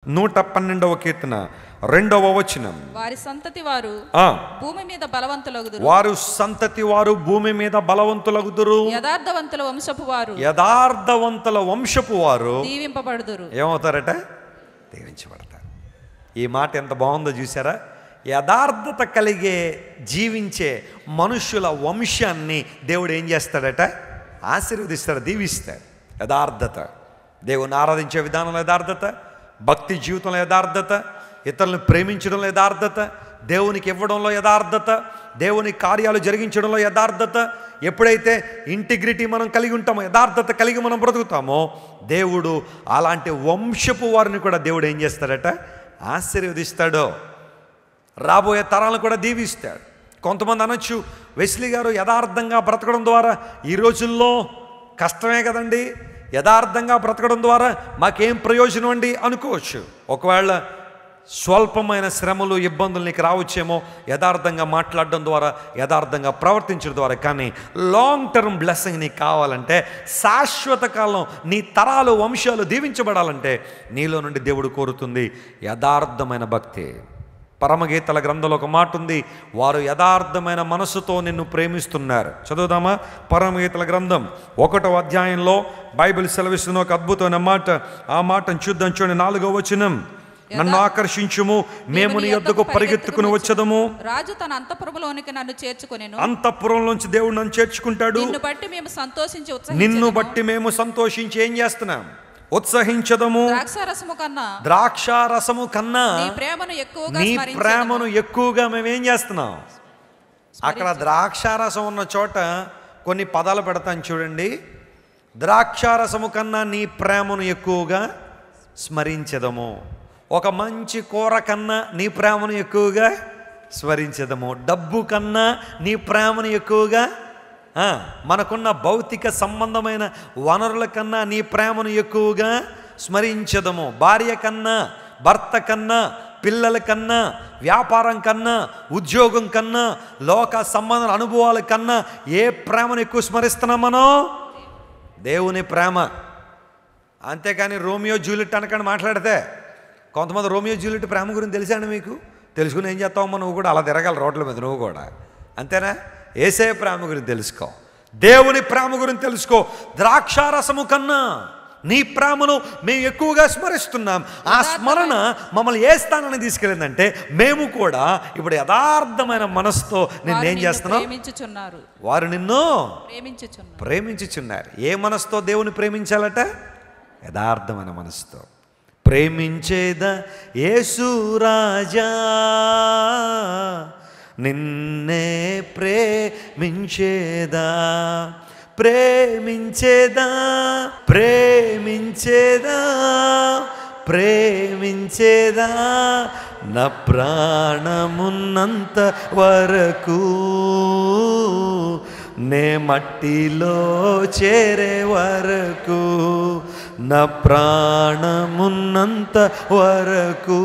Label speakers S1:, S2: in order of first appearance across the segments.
S1: నూట పన్నెండవ కీర్తన రెండవ వచనం
S2: వారి సంతతి వారు
S1: ఆ,
S2: భూమి మీద బలవంతులగుదురు
S1: వారు సంతతి వారు భూమి మీద బలవంతులగుదురు
S2: యథార్థవంతుల వంశపు వారు
S1: యథార్థవంతుల వంశపు వారు
S2: దీవింపబడుదురు
S1: ఏమవుతారట దీవించబడతారు ఈ మాట ఎంత బాగుందో చూసారా యథార్థత కలిగే జీవించే మనుష్యుల వంశాన్ని దేవుడు ఏం చేస్తాడట ఆశీర్వదిస్తాడు దీవిస్తాడు యథార్థత దేవుని ఆరాధించే విధానంలో యథార్థత భక్తి జీవితంలో యథార్థత ఇతరులను ప్రేమించడంలో యథార్థత దేవునికి ఇవ్వడంలో యథార్థత దేవుని కార్యాలు జరిగించడంలో యథార్థత ఎప్పుడైతే ఇంటిగ్రిటీ మనం కలిగి ఉంటామో యథార్థత కలిగి మనం బ్రతుకుతామో దేవుడు అలాంటి వంశపు వారిని కూడా దేవుడు ఏం చేస్తాడట ఆశీర్వదిస్తాడో రాబోయే తరాలను కూడా దీవిస్తాడు కొంతమంది అనొచ్చు వెస్లీ గారు యథార్థంగా బ్రతకడం ద్వారా ఈ రోజుల్లో కష్టమే కదండి యథార్థంగా బ్రతకడం ద్వారా మాకేం ప్రయోజనం అండి అనుకోవచ్చు ఒకవేళ స్వల్పమైన శ్రమలు ఇబ్బందులు నీకు రావచ్చేమో యథార్థంగా మాట్లాడడం ద్వారా యథార్థంగా ప్రవర్తించడం ద్వారా కానీ లాంగ్ టర్మ్ బ్లెస్సింగ్ నీకు కావాలంటే శాశ్వత కాలం నీ తరాలు వంశాలు దీవించబడాలంటే నీలో నుండి దేవుడు కోరుతుంది యథార్థమైన భక్తి పరమగీతల గ్రంథంలో ఒక మాట ఉంది వారు యథార్థమైన మనసుతో నిన్ను ప్రేమిస్తున్నారు చదువుదామా పరమగీతల గ్రంథం ఒకటో అధ్యాయంలో బైబిల్ సెలవిస్తున్న ఒక అద్భుతమైన మాట ఆ మాటను చూద్దాం చూడండి నాలుగో వచనం నన్ను ఆకర్షించుము మేము నీ యొద్దకు పరిగెత్తుకుని వచ్చదము
S2: రాజు తన అంతఃపురములోనికి నన్ను చేర్చుకొనెను
S1: అంతఃపురంలోంచి దేవుడు నన్ను చేర్చుకుంటాడు
S2: నిన్ను బట్టి మేము సంతోషించి
S1: నిన్ను
S2: ఉత్సహించెదము.
S1: బట్టి మేము సంతోషించి ఏం చేస్తున్నాం ఉత్సహించదము
S2: ద్రాక్షారసము కన్నా
S1: ద్రాక్ష రసము కన్నా
S2: నీ ప్రేమను ఎక్కువగా
S1: నీ
S2: స్మరించెదము.
S1: ప్రేమను ఎక్కువగా మేమేం చేస్తున్నాం అక్కడ ద్రాక్షారసం ఉన్న చోట కొన్ని పదాలు పెడతాను చూడండి ద్రాక్షారసము కన్నా నీ ప్రేమను ఎక్కువగా స్మరించదము ఒక మంచి కూర కన్నా నీ ప్రేమను ఎక్కువగా స్మరించదము డబ్బు కన్నా నీ ప్రేమను ఎక్కువగా ఆ, మనకున్న భౌతిక సంబంధమైన వనరుల కన్నా నీ ప్రేమను ఎక్కువగా స్మరించదము భార్య కన్నా భర్త కన్నా పిల్లల కన్నా వ్యాపారం కన్నా ఉద్యోగం కన్నా లోక సంబంధ అనుభవాల కన్నా ఏ ప్రేమను ఎక్కువ స్మరిస్తున్నాం మనం దేవుని ప్రేమ అంతేకాని రోమియో జూలిట్ అనకండి మాట్లాడితే కొంతమంది రోమియో జూలిట్ ప్రేమ గురించి తెలిసాను మీకు తెలుసుకుని ఏం చేస్తావమ్మా నువ్వు కూడా అలా తిరగాలి రోడ్ల మీద నువ్వు కూడా అంతేనా ఏసే ప్రేమ గురించి తెలుసుకో దేవుని ప్రేమ గురించి తెలుసుకో ద్రాక్షారసము కన్నా నీ ప్రేమను మేము ఎక్కువగా స్మరిస్తున్నాం ఆ స్మరణ మమ్మల్ని ఏ స్థానాన్ని తీసుకెళ్ళిందంటే మేము కూడా ఇప్పుడు యథార్థమైన మనసుతో
S2: వారు
S1: నిన్నేం
S2: నిన్ను
S1: చేస్తున్నాం
S2: ప్రేమించుచున్నారు
S1: వారు నిన్ను
S2: ప్రేమించుచున్నారు
S1: ప్రేమించుచున్నారు ఏ మనసుతో దేవుని ప్రేమించాలట యథార్థమైన మనసుతో ప్రేమించేదా యేసు రాజా నిన్నే ప్రేమించేదా ప్రేమించేదా ప్రేమించేదా ప్రేమించేదా నా ప్రాణమున్నంత వరకు నే మట్టిలో చేరే వరకు నా ప్రాణమున్నంత వరకు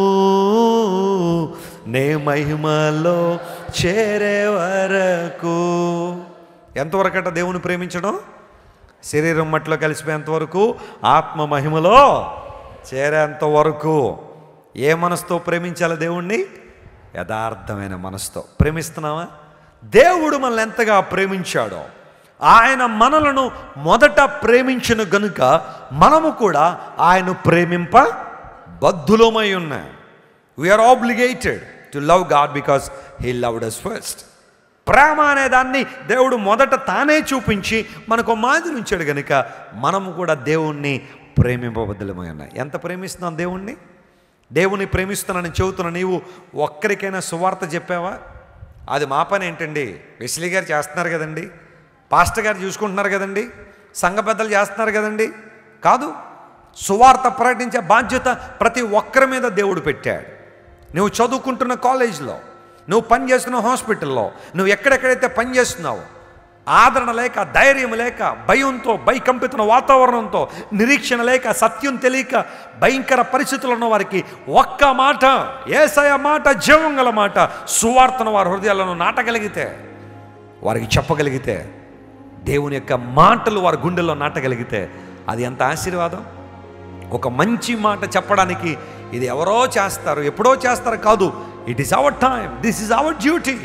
S1: నే మహిమలో చేరే వరకు ఎంతవరకట దేవుని ప్రేమించడం శరీరం మట్టిలో కలిసిపోయేంత వరకు ఆత్మ మహిమలో చేరేంత వరకు ఏ మనసుతో ప్రేమించాలి దేవుణ్ణి యథార్థమైన మనసుతో ప్రేమిస్తున్నావా దేవుడు మనల్ని ఎంతగా ప్రేమించాడో ఆయన మనలను మొదట ప్రేమించిన గనుక మనము కూడా ఆయన ప్రేమింప బద్ధులమై ఉన్నాం we are obligated to love God because he loved us first ప్రేమ అనే దాన్ని దేవుడు మొదట తానే చూపించి మనకు మాదిరి ఉంచాడు కనుక మనము కూడా దేవుణ్ణి ప్రేమింపబద్ధులమై ఉన్నాయి ఎంత ప్రేమిస్తున్నాం దేవుణ్ణి దేవుని ప్రేమిస్తున్నానని చెబుతున్న నీవు ఒక్కరికైనా సువార్త చెప్పావా అది మా పని ఏంటండి వెస్లీ గారు చేస్తున్నారు కదండి పాస్టర్ గారు చూసుకుంటున్నారు కదండి సంఘ పెద్దలు చేస్తున్నారు కదండి కాదు సువార్త ప్రకటించే బాధ్యత ప్రతి ఒక్కరి మీద దేవుడు పెట్టాడు నువ్వు చదువుకుంటున్న కాలేజీలో నువ్వు పని చేస్తున్న హాస్పిటల్లో నువ్వు ఎక్కడెక్కడైతే పని చేస్తున్నావో ఆదరణ లేక ధైర్యం లేక భయంతో భయకంపితున్న వాతావరణంతో నిరీక్షణ లేక సత్యం తెలియక భయంకర పరిస్థితులు ఉన్న వారికి ఒక్క మాట ఏసయ మాట జీవం గల మాట సువార్తను వారి హృదయాలను నాటగలిగితే వారికి చెప్పగలిగితే దేవుని యొక్క మాటలు వారి గుండెల్లో నాటగలిగితే అది ఎంత ఆశీర్వాదం ఒక మంచి మాట చెప్పడానికి ఇది ఎవరో చేస్తారు ఎప్పుడో చేస్తారు కాదు it is our time this is our duty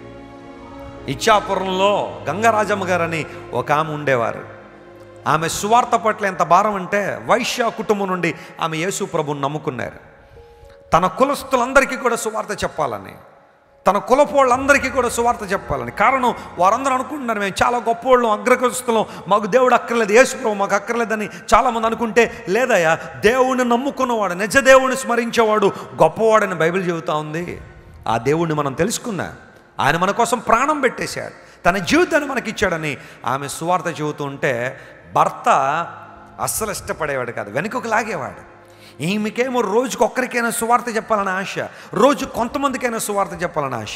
S1: ఇచ్చాపురంలో గంగరాజమ్మ గారని ఒక ఆమె ఉండేవారు ఆమె సువార్త పట్ల ఎంత భారం అంటే వైశ్య కుటుంబం నుండి ఆమె యేసు ప్రభుని నమ్ముకున్నారు తన కులస్తులందరికీ కూడా సువార్త చెప్పాలని తన కులపోళ్ళందరికీ కూడా సువార్త చెప్పాలని కారణం వారందరూ అనుకుంటున్నారు మేము చాలా గొప్పోళ్ళం అగ్రకులస్తులం మాకు దేవుడు అక్కర్లేదు యేసు ప్రభు మాకు అక్కర్లేదని చాలామంది అనుకుంటే లేదయ్యా దేవుణ్ణి నమ్ముకున్నవాడు నిజ దేవుని స్మరించేవాడు గొప్పవాడని బైబిల్ చెబుతా ఉంది ఆ దేవుణ్ణి మనం తెలుసుకున్నాం ఆయన మన కోసం ప్రాణం పెట్టేశాడు తన జీవితాన్ని మనకిచ్చాడని ఆమె సువార్త చెబుతూ ఉంటే భర్త అస్సలు ఇష్టపడేవాడు కాదు వెనుకకు లాగేవాడు ఈమెకేమో రోజుకి ఒక్కరికైనా సువార్త చెప్పాలని ఆశ రోజు కొంతమందికైనా సువార్త చెప్పాలని ఆశ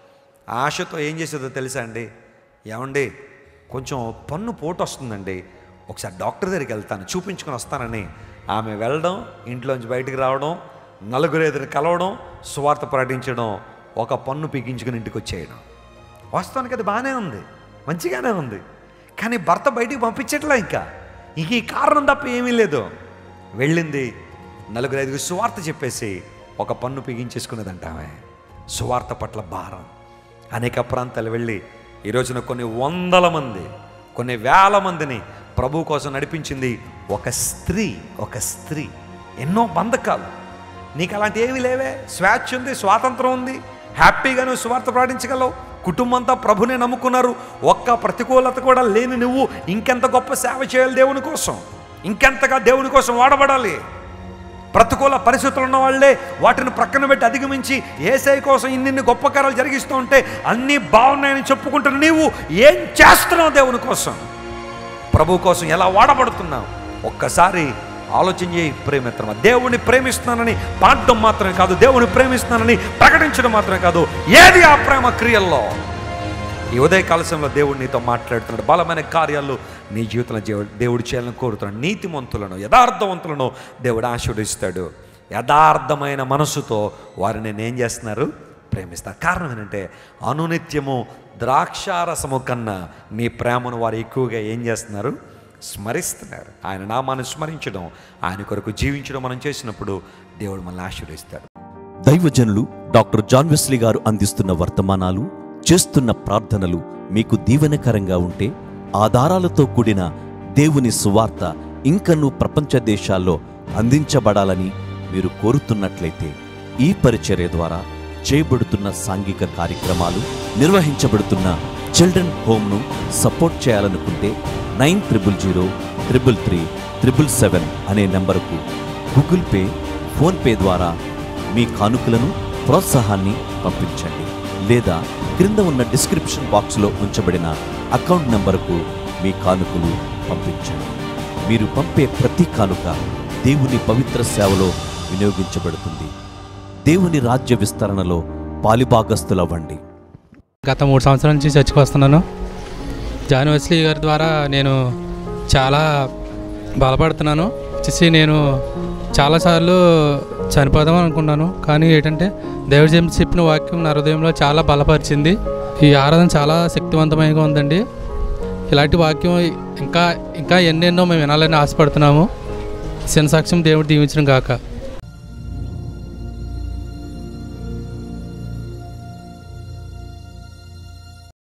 S1: ఆ ఆశతో ఏం చేసేదో తెలుసా అండి ఏమండి కొంచెం పన్ను పోటు వస్తుందండి ఒకసారి డాక్టర్ దగ్గరికి వెళ్తాను చూపించుకొని వస్తానని ఆమె వెళ్ళడం ఇంట్లోంచి బయటికి రావడం నలుగురు ఎదురు కలవడం సువార్త ప్రకటించడం ఒక పన్ను పీకించుకుని ఇంటికి వచ్చేయడం వాస్తవానికి అది బాగానే ఉంది మంచిగానే ఉంది కానీ భర్త బయటికి పంపించట్లే ఇంకా ఇంక ఈ కారణం తప్ప ఏమీ లేదు వెళ్ళింది నలుగురు ఐదుగురు సువార్త చెప్పేసి ఒక పన్ను పిగించేసుకున్నదంట ఆమె సువార్త పట్ల భారం అనేక ప్రాంతాలు వెళ్ళి ఈ రోజున కొన్ని వందల మంది కొన్ని వేల మందిని ప్రభు కోసం నడిపించింది ఒక స్త్రీ ఒక స్త్రీ ఎన్నో బంధకాలు నీకు అలాంటి ఏమీ లేవే స్వేచ్ఛ ఉంది స్వాతంత్రం ఉంది హ్యాపీగా నువ్వు సువార్త ప్రకటించగలవు కుటుంబం అంతా ప్రభునే నమ్ముకున్నారు ఒక్క ప్రతికూలత కూడా లేని నువ్వు ఇంకెంత గొప్ప సేవ చేయాలి దేవుని కోసం ఇంకెంతగా దేవుని కోసం వాడబడాలి ప్రతికూల పరిస్థితులు ఉన్న వాళ్ళే వాటిని ప్రక్కన పెట్టి అధిగమించి ఏసై కోసం ఇన్నిన్ని గొప్ప కార్యాలు జరిగిస్తూ ఉంటే అన్నీ బాగున్నాయని చెప్పుకుంటున్న నీవు ఏం చేస్తున్నావు దేవుని కోసం ప్రభు కోసం ఎలా వాడబడుతున్నావు ఒక్కసారి ఆలోచన చేయి ప్రేమిత్రమా దేవుని ప్రేమిస్తున్నానని పాడడం మాత్రమే కాదు దేవుని ప్రేమిస్తున్నానని ప్రకటించడం మాత్రమే కాదు ఏది ఆ ప్రేమ క్రియల్లో ఈ ఉదయ కాలశంలో దేవుడు నీతో మాట్లాడుతున్నాడు బలమైన కార్యాలు నీ జీవితంలో దేవుడు దేవుడు చేయాలని కోరుతున్నాడు నీతిమంతులను యథార్థవంతులను దేవుడు ఆశీర్వదిస్తాడు యథార్థమైన మనసుతో వారిని నేను ఏం చేస్తున్నారు ప్రేమిస్తారు కారణం ఏంటంటే అనునిత్యము ద్రాక్షారసము కన్నా నీ ప్రేమను వారు ఎక్కువగా ఏం చేస్తున్నారు స్మరిస్తున్నారు ఆయన నామాన్ని స్మరించడం ఆయన కొరకు జీవించడం మనం చేసినప్పుడు దేవుడు మనల్ని ఆశీర్వదిస్తాడు
S3: దైవజనులు డాక్టర్ జాన్ వెస్లీ గారు అందిస్తున్న వర్తమానాలు చేస్తున్న ప్రార్థనలు మీకు దీవెనకరంగా ఉంటే ఆధారాలతో కూడిన దేవుని సువార్త ఇంకనూ ప్రపంచ దేశాల్లో అందించబడాలని మీరు కోరుతున్నట్లయితే ఈ పరిచర్య ద్వారా చేయబడుతున్న సాంఘిక కార్యక్రమాలు నిర్వహించబడుతున్న చిల్డ్రన్ హోమ్ను సపోర్ట్ చేయాలనుకుంటే nine triple zero triple three triple seven అనే నెంబరుకు గూగుల్ పే ఫోన్పే ద్వారా మీ కానుకలను ప్రోత్సాహాన్ని పంపించండి లేదా క్రింద ఉన్న డిస్క్రిప్షన్ బాక్స్లో ఉంచబడిన అకౌంట్ నంబరుకు మీ కానుకలు పంపించండి మీరు పంపే ప్రతి కానుక దేవుని పవిత్ర సేవలో వినియోగించబడుతుంది దేవుని రాజ్య విస్తరణలో పాలిభాగస్తులవ్వండి
S4: గత మూడు సంవత్సరాల నుంచి చర్చకు వస్తున్నాను జాన్ వెస్లీ గారి ద్వారా నేను చాలా బలపడుతున్నాను వచ్చేసి నేను చాలాసార్లు చనిపోదాం అనుకున్నాను కానీ ఏంటంటే దేవుడు చెప్పి చెప్పిన వాక్యం నా హృదయంలో చాలా బలపరిచింది ఈ ఆరాధన చాలా శక్తివంతమైనగా ఉందండి ఇలాంటి వాక్యం ఇంకా ఇంకా ఎన్నెన్నో మేము వినాలని ఆశపడుతున్నాము చిన్న సాక్ష్యం దేవుడు దీవించడం కాక